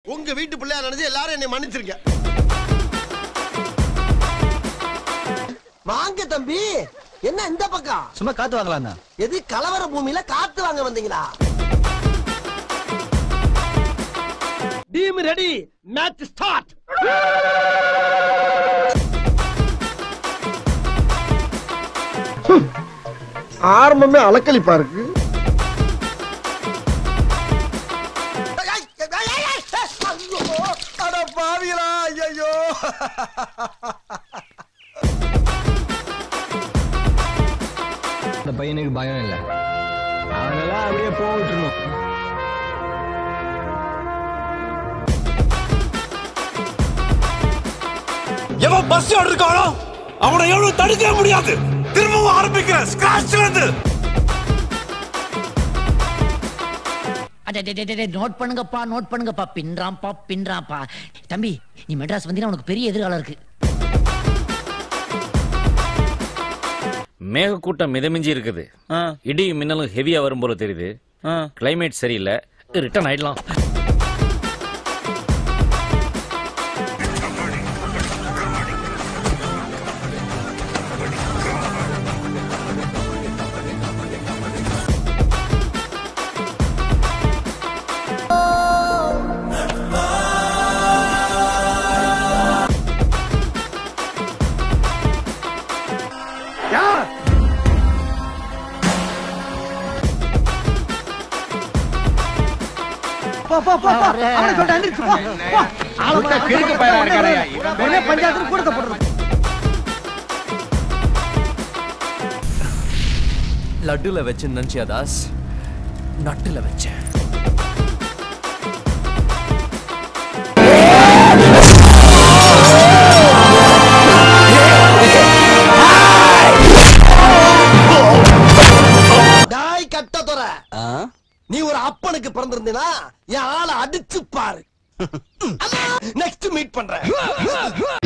உங்க வீட்டு பிள்ளையா நினைச்சு எல்லாரும் என்னை மன்னிச்சிருங்க வாங்க தம்பி என்ன இந்த பக்கம் சும்மா காத்து வாங்கலாம் தான் எது கலவர பூமியில காத்து வாங்க வந்தீங்களா டீம் ரெடி மேட்ச் ஸ்டார்ட் ஆரம்பமே அலக்களிப்பா இருக்கு பாவிகளா ஐயோ இந்த பையனுக்கு பயம் இல்ல அவனெல்லாம் அப்படியே போட்டுணும் எவன் பஸ் இருக்கானோ அவனை எவ்வளவு தடுக்க முடியாது திரும்பவும் ஆரம்பிக்கிறேன் ஸ்கிராச்ல இருந்து அடடடடட, நோட் பண்ணுங்கப்பா நோட் பண்ணுங்கப்பா பின்றாம்பா பின்றாம்பா தம்பி நீ மெட்ராஸ் வந்தீங்கன்னா உனக்கு பெரிய எதிர்காலம் இருக்கு மேகக்கூட்டம் மிதமிஞ்சி இருக்குது இடி மின்னலும் ஹெவியா வரும் போல தெரியுது கிளைமேட் சரியில்லை ரிட்டர்ன் ஆயிடலாம் லட்டுல வச்சு நினைச்சியா தாஸ் நட்டுல வச்சேன் டாய் கட்ட தொற நீ ஒரு அப்பனுக்கு பிறந்திருந்தீனா என் ஆளை அடிச்சு பாரு நெக்ஸ்ட் மீட் பண்றேன்